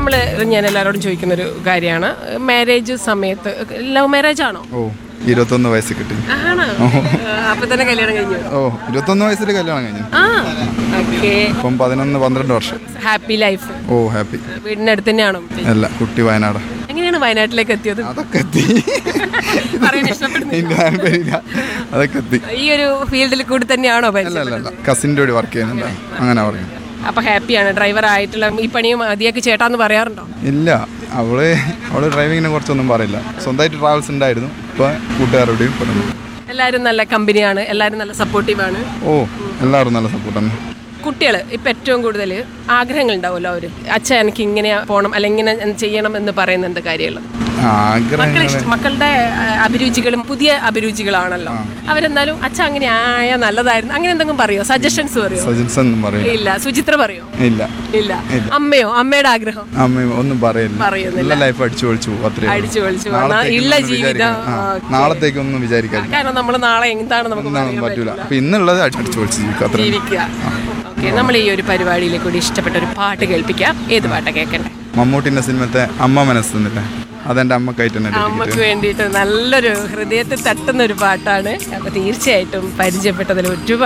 നമ്മൾ ഞാൻ എല്ലാവരോടും ചോദിക്കുന്നൊരു കാര്യമാണ് മാരേജ് സമയത്ത് ലവ് മാരേജ് ആണോ ഓ ഇരുപത്തൊന്ന് വയസ്സ് കിട്ടി ആണ് അപ്പൊ തന്നെ കല്യാണം കഴിഞ്ഞു ഓ ഇരുപത്തൊന്ന് വയസ്സിൽ കല്യാണം കഴിഞ്ഞു ആ ഓക്കെ ഇപ്പം പതിനൊന്ന് പന്ത്രണ്ട് വർഷം ഹാപ്പി ലൈഫ് ഓ ഹാപ്പി വീടിന്റെ അടുത്ത് തന്നെയാണോ അല്ല കുട്ടി വയനാട് എങ്ങനെയാണ് വയനാട്ടിലേക്ക് എത്തിയത് അതൊക്കെ എത്തി പറയാൻ ഇഷ്ടപ്പെടുന്നു എനിക്ക് താല്പര്യമില്ല അതൊക്കെ എത്തി ഈ ഒരു ഫീൽഡിൽ കൂടി തന്നെയാണോ അല്ല പരിചയം അല്ല അല്ല കസിൻ്റെ കൂടി വർക്ക് ചെയ്യുന്നുണ്ട് അങ്ങനെ പറഞ്ഞു അപ്പൊ ഹാപ്പിയാണ് ഡ്രൈവർ ആയിട്ടുള്ള ഈ പണിയും മതിയാക്കി ചേട്ടാന്ന് പറയാറുണ്ടോ ഇല്ല അവള് അവള് ഡ്രൈവിങ്ങിനെ കുറിച്ചൊന്നും പറയില്ല സ്വന്തമായിട്ട് ട്രാവൽസ് ഉണ്ടായിരുന്നു ഇപ്പൊ കൂട്ടുകാരോടെയും പറഞ്ഞു എല്ലാവരും നല്ല കമ്പനിയാണ് എല്ലാവരും നല്ല സപ്പോർട്ടീവാണ് ഓ എല്ലാവരും നല്ല സപ്പോർട്ടാണ് കുട്ടികൾ ഇപ്പം ഏറ്റവും കൂടുതൽ ആഗ്രഹങ്ങൾ ഉണ്ടാവുമല്ലോ അവർ അച്ഛൻ എനിക്ക് ഇങ്ങനെ പോകണം അല്ലെങ്കിൽ ഇങ്ങനെ ചെയ്യണം എന്ന് പറയുന്നുണ്ട് കാര്യങ്ങൾ മക്കൾ ആഗ്രഹങ്ങൾ ഇഷ്ടം മക്കളുടെ ആ, അഭിരുചികളും പുതിയ അഭിരുചികളാണല്ലോ അവരെന്നാലും അച്ഛൻ അങ്ങനെ ആയ നല്ലതായിരുന്നു അങ്ങനെ എന്തെങ്കിലും പറയോ സജഷൻസ് പറയോ സജൻസ് ഒന്നും പറയില്ല ഇല്ല സുചിത്ര പറയോ ഇല്ല ഇല്ല അമ്മയോ അമ്മയുടെ ആഗ്രഹം അമ്മ ഒന്നും പറയില്ല പറയുന്നില്ല. എല്ലാ ലൈഫ് അടിച്ചു പൊളിച്ചു അത്രേ ഉള്ളൂ. അടിച്ചു പൊളിച്ചു നാളത്തേക്കൊന്നും ഉള്ള ഒന്നും ജീവിതം വിചാരിക്കാൻ- ആ, നാളത്തേക്കൊന്നും വിചാരിക്കാൻ കാരണം നമ്മൾ നാളെ എന്താണ് നമുക്ക് പറയാൻ ഒന്നും പറ്റൂല അപ്പൊ ഇന്നുള്ളത് അടിച്ചു പൊളിച്ച് ജീവിക്കുക അത്ര ജീവിക്കുക ഓക്കെ നമ്മൾ ഈ ഒരു പരിപാടിയിൽ കൂടി ഇഷ്ടപ്പെട്ട ഒരു പാട്ട് കേൾപ്പിക്കാം ഏത് പാട്ടാ കേൾക്കണ്ടേ മമ്മൂട്ടിന്റെ സിനിമത്തെ അമ്മ മനസ്സെന്നില്ലേ അതെന്റെ അമ്മക്കായിട്ട് തന്നെ dedicate അമ്മക്ക് വേണ്ടിയിട്ട് നല്ലൊരു ഹൃദയത്തിൽ തട്ടുന്ന ഒരു പാട്ടാണ് അപ്പൊ തീർച്ചയായിട്ടും പരിചയപ്പെട്ടതിൽ ഒരുപാട്